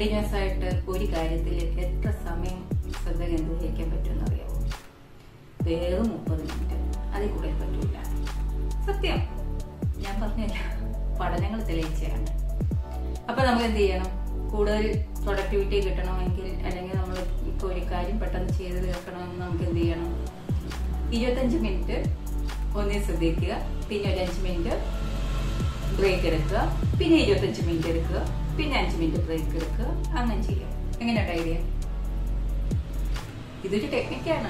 continuous ആയിട്ട് ഒരു കാര്യത്തിൽ എത്ര സമയം ശ്രദ്ധ കേന്ദ്രീകരിക്കാൻ പറ്റുമെന്ന് അറിയാമോ വേറെ മുപ്പത് മിനിറ്റ് അതിൽ കൂടുതൽ പറ്റൂല സത്യം ഞാൻ പറഞ്ഞില്ല പഠനങ്ങൾ തെളിയിച്ചതാണ് അപ്പൊ നമുക്ക് എന്ത് ചെയ്യണം കൂടുതൽ പ്രൊഡക്ടിവിറ്റി കിട്ടണമെങ്കിൽ അല്ലെങ്കിൽ നമ്മൾ ഇപ്പോൾ ഒരു കാര്യം പെട്ടെന്ന് ചെയ്ത് തീർക്കണമെന്ന് നമുക്ക് എന്ത് ചെയ്യണം ഇരുപത്തഞ്ച് മിനിറ്റ് ഒന്നിൽ ശ്രദ്ധിക്കുക പിന്നെ ഒരു അഞ്ച് മിനിറ്റ് ബ്രേക്ക് എടുക്കുക പിന്നെ ഇരുപത്തഞ്ച് മിനിറ്റ് എടുക്കുക പിന്നെ അഞ്ച് മിനിറ്റ് ബ്രേക്ക് എടുക്കുക അങ്ങനെ ചെയ്യുക എങ്ങനെയുണ്ട് ഐഡിയ ഇതൊരു ടെക്നിക്കാണ്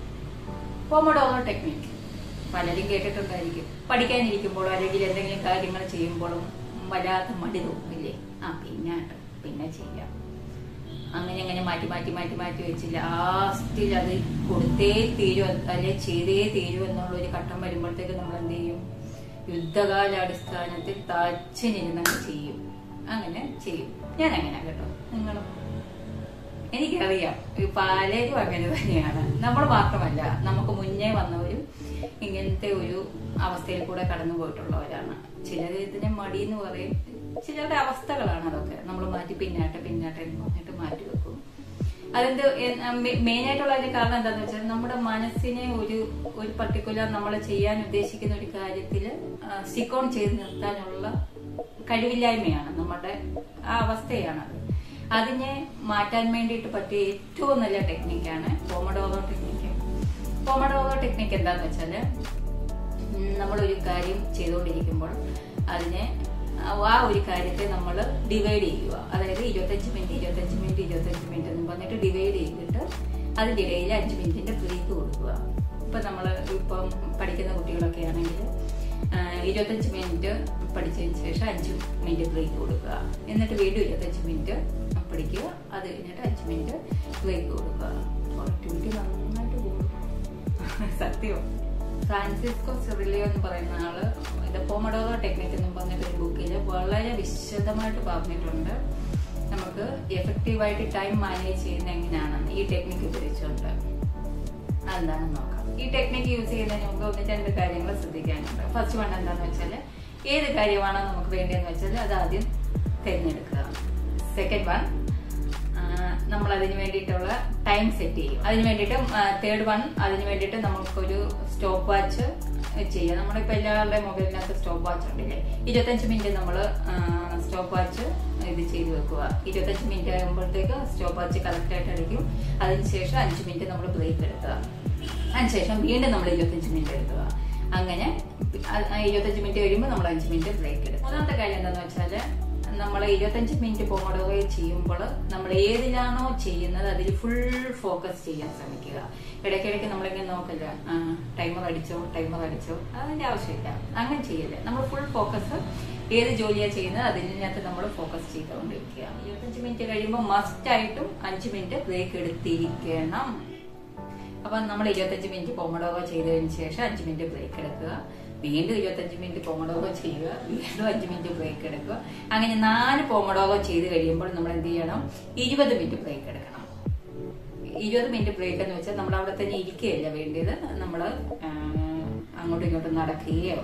പോമഡോറോ ടെക്നിക്ക് പലരും കേട്ടിട്ടുണ്ടായിരിക്കും പഠിക്കാനിരിക്കുമ്പോഴോ അല്ലെങ്കിൽ എന്തെങ്കിലും കാര്യങ്ങൾ ചെയ്യുമ്പോഴും വല്ലാത്ത മടി തോന്നില്ലേ ആ പിന്നെ പിന്നെ ചെയ്യാം അങ്ങനെ അങ്ങനെ മാറ്റി മാറ്റി മാറ്റി മാറ്റി വെച്ച് ലാസ്റ്റിൽ അത് കൊടുത്തേ തീരും അല്ലെ ചെയ്തേ തീരും എന്നുള്ള ഒരു ഘട്ടം വരുമ്പോഴത്തേക്ക് നമ്മൾ എന്ത് ചെയ്യും യുദ്ധകാലാടിസ്ഥാനത്തിൽ തച്ചിനിരുന്നങ്ങ് ചെയ്യും അങ്ങനെ ചെയ്യും ഞാൻ അങ്ങനെ കേട്ടോ നിങ്ങളും എനിക്കറിയാം ഈ പലരും അങ്ങനെ തന്നെയാണ് നമ്മൾ മാത്രമല്ല നമുക്ക് മുന്നേ വന്നവരും ഇങ്ങനത്തെ ഒരു അവസ്ഥയിൽ കൂടെ കടന്നു പോയിട്ടുള്ളവരാണ് ചിലർ ഇതിനെ മടി എന്ന് പറയും ചിലരുടെ അവസ്ഥകളാണ് അതൊക്കെ നമ്മൾ മാറ്റി പിന്നാട്ടെ പിന്നാട്ടെ എന്ന് പറഞ്ഞിട്ട് മാറ്റി വെക്കും അതെന്ത് മെയിൻ ആയിട്ടുള്ള അതിന്റെ കാരണം എന്താന്ന് വെച്ചാൽ നമ്മുടെ മനസ്സിനെ ഒരു ഒരു പർട്ടിക്കുലർ നമ്മൾ ചെയ്യാൻ ഉദ്ദേശിക്കുന്ന ഒരു കാര്യത്തിൽ സ്റ്റിക്ക് ഓൺ ചെയ്ത് നിർത്താനുള്ള കഴിവില്ലായ്മയാണ് നമ്മുടെ ആ അവസ്ഥയാണത് അതിനെ മാറ്റാൻ വേണ്ടിയിട്ട് പറ്റിയ ഏറ്റവും നല്ല ടെക്നിക്കാണ് പോമഡോറോ ടെക്നിക്ക് പോമഡോറോ ടെക്നിക്ക് എന്താന്ന് വെച്ചാല് നമ്മളൊരു കാര്യം ചെയ്തുകൊണ്ടിരിക്കുമ്പോൾ അതിനെ ആ ഒരു കാര്യത്തെ നമ്മൾ ഡിവൈഡ് ചെയ്യുക അതായത് ഇരുപത്തഞ്ച് മിനിറ്റ് ഇരുപത്തഞ്ച് മിനിറ്റ് ഇരുപത്തഞ്ച് മിനിറ്റ് എന്ന് പറഞ്ഞിട്ട് ഡിവൈഡ് ചെയ്തിട്ട് അതിൻ്റെ ഇടയിൽ അഞ്ച് മിനിറ്റിന്റെ ബ്രേക്ക് കൊടുക്കുക ഇപ്പൊ നമ്മൾ ഇപ്പം പഠിക്കുന്ന കുട്ടികളൊക്കെ ആണെങ്കിൽ ഇരുപത്തഞ്ച് മിനിറ്റ് പഠിച്ചതിന് ശേഷം അഞ്ച് മിനിറ്റ് ബ്രേക്ക് കൊടുക്കുക എന്നിട്ട് വീണ്ടും ഇരുപത്തഞ്ച് മിനിറ്റ് പഠിക്കുക അത് കഴിഞ്ഞിട്ട് അഞ്ച് മിനിറ്റ് ബ്രേക്ക് കൊടുക്കുക പ്രൊഡക്ടിവിറ്റി നന്നായിട്ട് കൂടും സത്യം ഫ്രാൻസിസ്കോ സെറിലിയോ എന്ന് പറയുന്ന ആള് ഇത് പോമഡോറോ ടെക്നിക് എന്ന് പറഞ്ഞിട്ട് ഒരു ബുക്കിൽ വളരെ വിശദമായിട്ട് പറഞ്ഞിട്ടുണ്ട് നമുക്ക് എഫക്റ്റീവായിട്ട് ടൈം മാനേജ് ചെയ്യുന്ന എങ്ങനെയാണെന്ന് ഈ ടെക്നിക്ക് ഉപയോഗിച്ചുകൊണ്ട് അതെന്താണെന്ന് നോക്കാം ഈ ടെക്നിക്ക് യൂസ് ചെയ്യുന്നതിന് മുമ്പ് ഒന്ന് രണ്ട് കാര്യങ്ങൾ ശ്രദ്ധിക്കാനുണ്ട് ഫസ്റ്റ് വൺ എന്താണെന്ന് വെച്ചാൽ ഏത് കാര്യമാണോ നമുക്ക് വേണ്ടതെന്ന് വെച്ചാൽ അത് ആദ്യം തിരഞ്ഞെടുക്കുക സെക്കൻഡ് വൺ നമ്മൾ അതിന് വേണ്ടിയിട്ടുള്ള ടൈം സെറ്റ് ചെയ്യും അതിന് വേണ്ടിയിട്ട് തേർഡ് വൺ അതിന് വേണ്ടിയിട്ട് നമുക്കൊരു സ്റ്റോപ്പ് വാച്ച് ചെയ്യാം നമ്മളിപ്പോൾ എല്ലാവരുടെ മൊബൈലിനകത്ത് സ്റ്റോപ്പ് വാച്ച് ഉണ്ടല്ലേ ഇരുപത്തഞ്ച് മിനിറ്റ് നമ്മൾ സ്റ്റോപ്പ് വാച്ച് ഇത് ചെയ്ത് വെക്കുക ഇരുപത്തഞ്ച് മിനിറ്റ് ആകുമ്പോഴത്തേക്ക് സ്റ്റോപ്പ് വാച്ച് കറക്റ്റായിട്ട് അടിക്കും അതിനുശേഷം അഞ്ച് മിനിറ്റ് നമ്മൾ ബ്രേക്ക് എടുക്കുക അതിനുശേഷം വീണ്ടും നമ്മൾ ഇരുപത്തഞ്ച് മിനിറ്റ് എടുക്കുക അങ്ങനെ ഇരുപത്തഞ്ച് മിനിറ്റ് കഴിയുമ്പോൾ നമ്മൾ അഞ്ച് മിനിറ്റ് ബ്രേക്ക് എടുക്കും മൂന്നാമത്തെ കാര്യം എന്താണെന്ന് വെച്ചാൽ നമ്മൾ ഇരുപത്തഞ്ച് മിനിറ്റ് പോമഡോറോ ചെയ്യുമ്പോൾ നമ്മൾ ഏതിലാണോ ചെയ്യുന്നത് അതിൽ ഫുൾ ഫോക്കസ് ചെയ്യാൻ ശ്രമിക്കുക ഇടയ്ക്കിടയ്ക്ക് നമ്മളിങ്ങനെ നോക്കില്ല ടൈമർ അടിച്ചോ ടൈമർ അടിച്ചോ അതിന്റെ ആവശ്യമില്ല അങ്ങനെ ചെയ്യില്ല നമ്മൾ ഫുൾ ഫോക്കസ് ഏത് ജോലിയാണ് ചെയ്യുന്നത് അതിനകത്ത് നമ്മൾ ഫോക്കസ് ചെയ്തുകൊണ്ടിരിക്കുക ഇരുപത്തഞ്ച് മിനിറ്റ് കഴിയുമ്പോൾ മസ്റ്റ് ആയിട്ടും അഞ്ച് മിനിറ്റ് ബ്രേക്ക് എടുത്തിരിക്കണം അപ്പൊ നമ്മൾ ഇരുപത്തഞ്ച് മിനിറ്റ് പോമഡോറോ ചെയ്തതിന് ശേഷം അഞ്ച് മിനിറ്റ് ബ്രേക്ക് എടുക്കുക വീണ്ടും ഇരുപത്തഞ്ച് മിനിറ്റ് പോമഡോറോ ചെയ്യുക വീണ്ടും അഞ്ച് മിനിറ്റ് ബ്രേക്ക് എടുക്കുക അങ്ങനെ നാല് പോമഡോറോ ചെയ്ത് കഴിയുമ്പോൾ നമ്മൾ എന്ത് ചെയ്യണം ഇരുപത് മിനിറ്റ് ബ്രേക്ക് എടുക്കണം ഇരുപത് മിനിറ്റ് ബ്രേക്ക് എന്ന് വെച്ചാൽ നമ്മൾ അവിടെ തന്നെ ഇരിക്കുകയല്ല വേണ്ടിയത് നമ്മൾ അങ്ങോട്ടും ഇങ്ങോട്ടും നടക്കുകയോ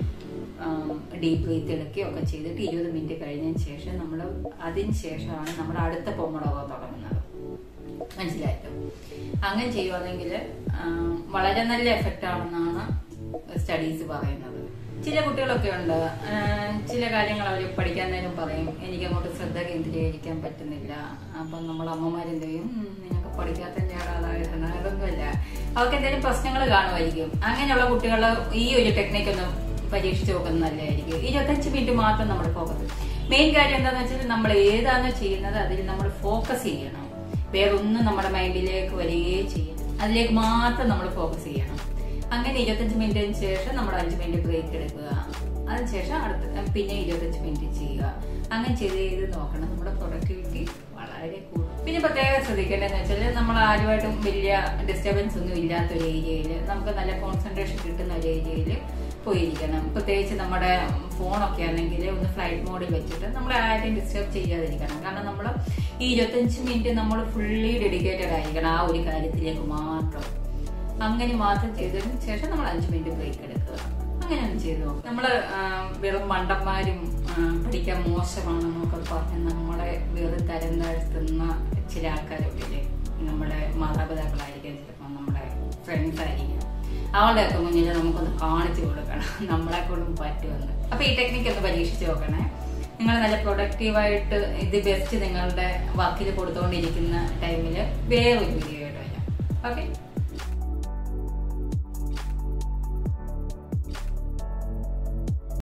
ഡീപ്പ് ബ്രീത്ത് എടുക്കുകയോ ഒക്കെ ചെയ്തിട്ട് ഇരുപത് മിനിറ്റ് കഴിഞ്ഞതിന് ശേഷം നമ്മൾ അതിന് ശേഷമാണ് നമ്മൾ അടുത്ത പോമഡോറോ തുടങ്ങുന്നത് മനസ്സിലായല്ലോ അങ്ങനെ ചെയ്യുവാണെങ്കിൽ വളരെ നല്ല എഫക്റ്റ് ആണെന്നാണ് സ്റ്റഡീസ് പറയുന്നത് ചില കുട്ടികളൊക്കെ ഉണ്ട് ചില കാര്യങ്ങൾ അവർ പഠിക്കാൻ നേരം പറയും എനിക്ക് അങ്ങോട്ട് ശ്രദ്ധ കേന്ദ്രീകരിക്കാൻ പറ്റുന്നില്ല അപ്പം നമ്മൾ അമ്മമാരെന്ത് ചെയ്യും നിനക്ക് പഠിക്കാത്തതിന്റെ ആളായിരുന്നു അതൊന്നുമല്ല അവർക്ക് എന്തെങ്കിലും പ്രശ്നങ്ങൾ കാണുമായിരിക്കും അങ്ങനെയുള്ള കുട്ടികൾ ഈ ഒരു ടെക്നിക്ക് ഒന്ന് പരീക്ഷിച്ച് നോക്കുന്നത് നല്ലതായിരിക്കും ഇരുപത്തഞ്ച് മിനിറ്റ് മാത്രം നമ്മൾ ഫോക്കസ് മെയിൻ കാര്യം എന്താണെന്ന് വെച്ചാൽ നമ്മൾ ഏതാണോ ചെയ്യുന്നത് അതിൽ നമ്മൾ ഫോക്കസ് ചെയ്യണം വേറൊന്നും നമ്മുടെ മൈൻഡിലേക്ക് വരികയേ ചെയ്യണം അതിലേക്ക് മാത്രം നമ്മൾ ഫോക്കസ് ചെയ്യണം അങ്ങനെ ഇരുപത്തഞ്ച് മിനിറ്റിന് ശേഷം നമ്മൾ അഞ്ച് മിനിറ്റ് ബ്രേക്ക് എടുക്കുക അതിനുശേഷം അടുത്ത പിന്നെ ഇരുപത്തഞ്ച് മിനിറ്റ് ചെയ്യുക അങ്ങനെ ചെയ്ത് ചെയ്ത് നോക്കണം നമ്മുടെ പ്രൊഡക്ടിവിറ്റി വളരെ കൂടും പിന്നെ പ്രത്യേകം ശ്രദ്ധിക്കേണ്ടതെന്ന് വെച്ചാൽ നമ്മൾ ആരുമായിട്ടും വലിയ ഡിസ്റ്റർബൻസ് ഒന്നും ഇല്ലാത്ത ഒരു ഏരിയയിൽ നമുക്ക് നല്ല കോൺസെൻട്രേഷൻ കിട്ടുന്ന ഒരു ഏരിയയിൽ പോയിരിക്കണം പ്രത്യേകിച്ച് നമ്മുടെ ഫോണൊക്കെ ആണെങ്കിൽ ഒന്ന് ഫ്ലൈറ്റ് മോഡിൽ വെച്ചിട്ട് നമ്മൾ ആരെയും ഡിസ്റ്റർബ് ചെയ്യാതിരിക്കണം കാരണം നമ്മൾ ഈ ഇരുപത്തഞ്ച് മിനിറ്റ് നമ്മൾ ഫുള്ളി ഡെഡിക്കേറ്റഡ് ആയിരിക്കണം ആ ഒരു കാര്യത്തിലേക്ക് മാത്രം അങ്ങനെ മാത്രം ചെയ്തതിന് ശേഷം നമ്മൾ അഞ്ച് മിനിറ്റ് ബ്രേക്ക് എടുക്കുക അങ്ങനെ ഒന്ന് ചെയ്തു നോക്കും നമ്മൾ വെറും മണ്ടന്മാരും ആ, പഠിക്കാൻ ഉപയോഗിക്കാൻ മോശമാണെന്നൊക്കെ പറഞ്ഞ് നമ്മളെ വെറു തരം താഴ്ത്തുന്ന ചില ആൾക്കാരുണ്ടല്ലേ നമ്മുടെ മാതാപിതാക്കളായിരിക്കും ചിലപ്പോൾ നമ്മുടെ ഫ്രണ്ട്സ് ആയിരിക്കും അവളുടെയൊക്കെ മുന്നിൽ നമുക്കൊന്ന് കാണിച്ചു കൊടുക്കണം നമ്മളെ കൊണ്ടും പറ്റുമെന്ന് അപ്പൊ ഈ ടെക്നിക്ക് ഒന്ന് പരീക്ഷിച്ച് നോക്കണേ നിങ്ങൾ നല്ല പ്രൊഡക്റ്റീവായിട്ട് ഇത് ബെസ്റ്റ് നിങ്ങളുടെ വർക്കിൽ കൊടുത്തുകൊണ്ടിരിക്കുന്ന ടൈമിൽ വേറൊരു വീഡിയോ ആയിട്ട് വരാം ഓക്കെ